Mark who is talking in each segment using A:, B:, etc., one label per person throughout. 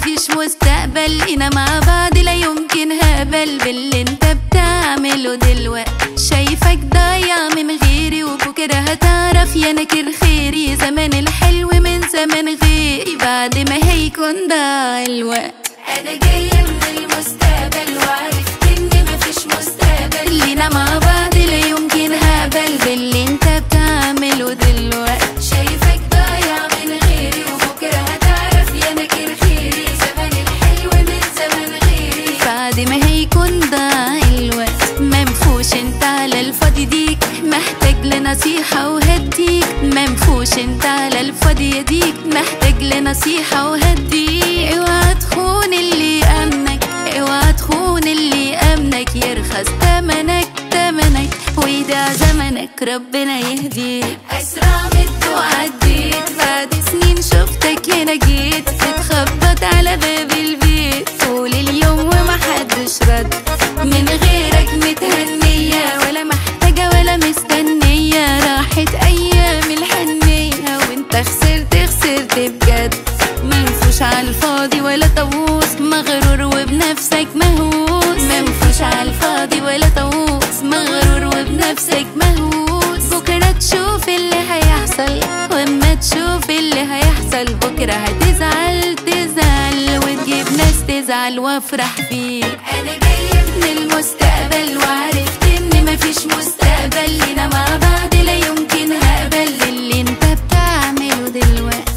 A: مفيش مستقبل لينا مع بعض لا يمكن هبل باللي انت بتعمله دلوقتي شايفك ضايع من غيري وبكرة هتعرف يا نكر خيري زمان الحلو من زمان غيري بعد ما هيكون ضاع الوقت
B: انا جاية من المستقبل وعرفت ان مفيش مستقبل
A: لينا مع بعض لا يمكن هبل باللي انت بتعمله دلوقتي
B: شايفك ضايع من غيري وبكرة هتعرف يا نكر خيري زمان الحلو من زمان غيري
A: بعد ما هيكون ضاع الوقت منفوش انت على الفاضي ديك محتاج لنصيحة وهديك منفوش انت على الفاضي يا ديك محتاج لنصيحة وهديك اوعى تخون اللي امنك اوعى تخون اللي امنك يرخص تمنك تمنك ويدع زمنك ربنا يهديك
B: اسرع من وعديت
A: بعد سنين شفتك هنا جيت تتخبط على باب البيت طول اليوم ومحدش رد من غيرك متهنية ولا محتاجة ولا مستنية راحت أيام الحنية وانت خسرت خسرت بجد منفوش على الفاضي ولا طاووس مغرور وبنفسك مهووس منفوش على الفاضي ولا طاووس مغرور وبنفسك مهووس بكرة تشوف اللي هيحصل واما تشوف اللي هيحصل بكرة هتزعل تزعل وتجيب ناس تزعل وافرح فيك
B: انا جاية
A: من المستقبل وعرفت ان مفيش مستقبل لينا مع بعض لا يمكن هقبل اللي انت بتعمله دلوقتي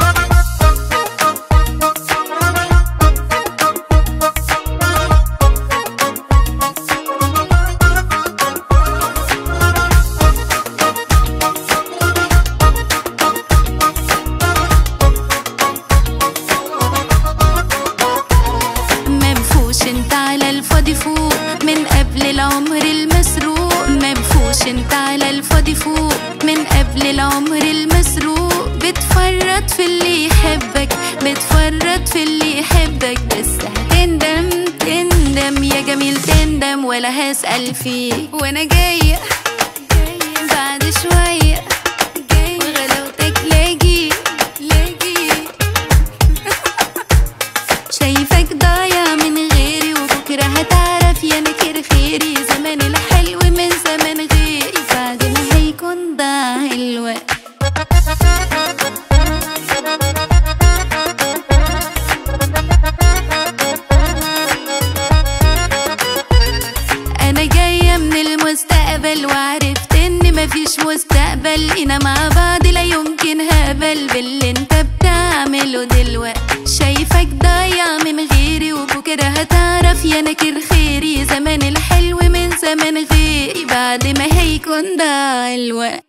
A: منفوش انت على الفاضي فوق من قبل العمر المسروق منفوش انت على الفاضي فوق من قبل العمر المسروق بتفرط في اللي يحبك بتفرط في اللي يحبك بس هتندم تندم يا جميل تندم ولا هسأل فيك وانا جاية بعد شوية وغلاوتك لاجي لاجي شايفك ضايع من غيري وبكرة هتعرف يا نكر خيري زمان الحلو من زمان غيري بعد ما هيكون ضاع الوقت انا جاية من المستقبل وعرفت ان مفيش مستقبل لينا مع بعض لا يمكن هبل باللي انت بتعمله دلوقتي شايفك ضايع من غيري وبكرة هتعرف يا نكر خيري زمان الحلو من زمان غيري بعد ما هيكون ضاع الوقت